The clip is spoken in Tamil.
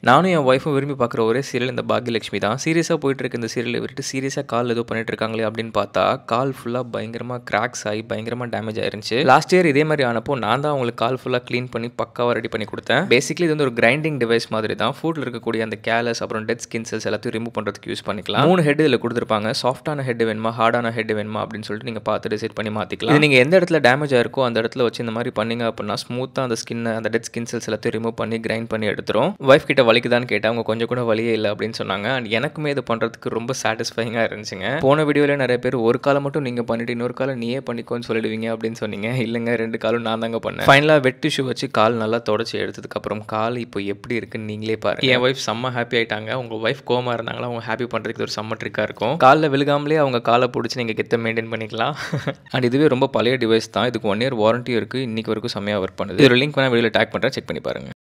நானும் என் ஒய்ஃபும் விரும்பி பார்க்குற ஒரே சீரியல் இந்த பாக்யலட்சுமி தான் சீரியஸாக போயிட்டு இருக்க இந்த சீரியலை விட்டுட்டு சீரியஸாக கால் ஏதோ பண்ணிட்டு இருக்காங்களே அப்படின்னு பார்த்தா கால் ஃபுல்லாக பயங்கரமாக கிராக்ஸ் ஆகி பயங்கரமாக டேமேஜ் ஆயிருந்துச்சு லாஸ்ட் இயர் இதே மாதிரி ஆனப்போ நான் தான் அவங்களுக்கு கால் ஃபுல்லாக க்ளீன் பண்ணி பக்காவாக ரெடி பண்ணி கொடுத்தேன் பேசிக்கலி இது வந்து ஒரு கிரைண்டிங் டிவைஸ் மாதிரி தான் ஃபுட்டில் இருக்கக்கூடிய அந்த கேலஸ் அப்புறம் டெட் ஸ்கின் செல்ஸ் எல்லாத்தையும் ரிமூவ் பண்ணுறதுக்கு யூஸ் பண்ணிக்கலாம் மூணு ஹெட் இதில் கொடுத்துருப்பாங்க சாஃப்டான ஹெட் வேணுமா ஹார்டான ஹெட் வேணுமா அப்படின்னு சொல்லிட்டு நீங்கள் பார்த்து டிசைட் பண்ணி மாற்றிக்கலாம் இது நீங்கள் எந்த இடத்துல டேமேஜ் ஆயிருக்கோ அந்த இடத்துல வச்சு இந்த மாதிரி பண்ணீங்க அப்படின்னா ஸ்மூத்தாக அந்த ஸ்கின் அந்த டெட் ஸ்கின் செல்ஸ் எல்லாத்தையும் ரிமூவ் பண்ணி கிரைண்ட் பண்ணி எடுத்துரும் ஒய்ஃப் கிட்ட வலிக்குதான்னு கேட்டேன் அவங்க கொஞ்சம் கூட வலியே இல்லை அப்படின்னு சொன்னாங்க அண்ட் எனக்குமே இது பண்ணுறதுக்கு ரொம்ப சாட்டிஸ்ஃபைங்காக இருந்துச்சுங்க போன வீடியோவில் நிறைய பேர் ஒரு காலம் மட்டும் நீங்கள் பண்ணிட்டு இன்னொரு காலம் நீயே பண்ணிக்கோன்னு சொல்லிடுவீங்க அப்படின்னு சொன்னீங்க இல்லைங்க ரெண்டு காலும் நான் தாங்க பண்ணேன் ஃபைனலாக வெட் டிஷ்யூ வச்சு கால் நல்லா தொடச்சி எடுத்ததுக்கப்புறம் கால் இப்போ எப்படி இருக்குன்னு நீங்களே பாருங்க என் ஒய்ஃப் செம்ம ஹாப்பி ஆயிட்டாங்க உங்கள் ஒய்ஃப் கோமா இருந்தாங்களா அவங்க ஹாப்பி பண்ணுறதுக்கு ஒரு செம்ம ட்ரிக்காக இருக்கும் காலில் விழுகாமலே அவங்க காலை பிடிச்சி நீங்கள் கெத்த மெயின்டைன் பண்ணிக்கலாம் அண்ட் இதுவே ரொம்ப பழைய டிவைஸ் தான் இதுக்கு ஒன் இயர் வாரண்டியும் இருக்குது இன்னைக்கு வரைக்கும் செம்மையாக ஒர்க் பண்ணுது ஒரு லிங்க் வேணால் வீடியோவில் டேக் பண்ணுறேன் செக் பண்ணி பாருங்க